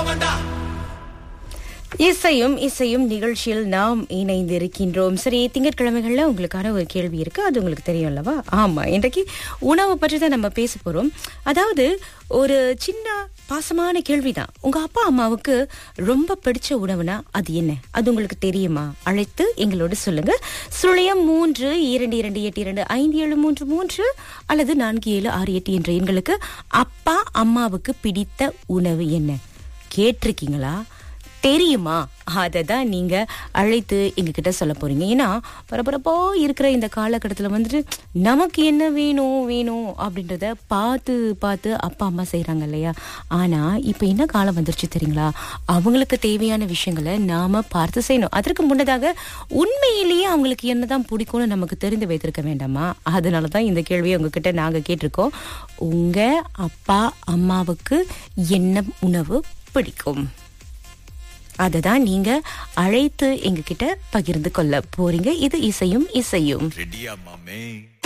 இசையும் இசையும் நிகழ்ச்சியில் நாம் இணைந்திருக்கின்றோம் சரி திங்கட்கிழமைகள்ல உங்களுக்கான ஒரு கேள்வி இருக்கு அது உங்களுக்கு தெரியும் அல்லவா ஆமா இன்றைக்கு உணவு பற்றி தான் நம்ம பேச போறோம் அதாவது ஒரு சின்ன பாசமான கேள்விதான் உங்க அப்பா அம்மாவுக்கு ரொம்ப பிடிச்ச உணவுனா அது என்ன அது உங்களுக்கு தெரியுமா அழைத்து எங்களோடு சொல்லுங்க சுழியம் மூன்று இரண்டு இரண்டு எட்டு இரண்டு ஐந்து ஏழு மூன்று மூன்று அல்லது நான்கு ஏழு ஆறு எட்டு என்ற எண்களுக்கு அப்பா அம்மாவுக்கு பிடித்த உணவு என்ன கேட்டிருக்கீங்களா தெரியுமா அதை தான் நீங்க அழைத்து எங்ககிட்ட சொல்ல போறீங்க ஏன்னா பரபரப்பா இருக்கிற இந்த காலகட்டத்தில் வந்துட்டு நமக்கு என்ன வேணும் வேணும் அப்படின்றத பார்த்து பார்த்து அப்பா அம்மா செய்றாங்க இல்லையா ஆனா இப்போ என்ன காலம் வந்துருச்சு தெரியுங்களா அவங்களுக்கு தேவையான விஷயங்களை நாம பார்த்து செய்யணும் அதற்கு முன்னதாக உண்மையிலேயே அவங்களுக்கு என்னதான் பிடிக்கும்னு நமக்கு தெரிந்து வைத்திருக்க வேண்டாமா அதனால தான் இந்த கேள்வியை உங்ககிட்ட நாங்க கேட்டிருக்கோம் உங்க அப்பா அம்மாவுக்கு என்ன உணவு பிடிக்கும் அதை தான் நீங்க அழைத்து எங்ககிட்ட பகிர்ந்து கொள்ள போறீங்க இது இசையும் இசையும் ரெடியா மாமே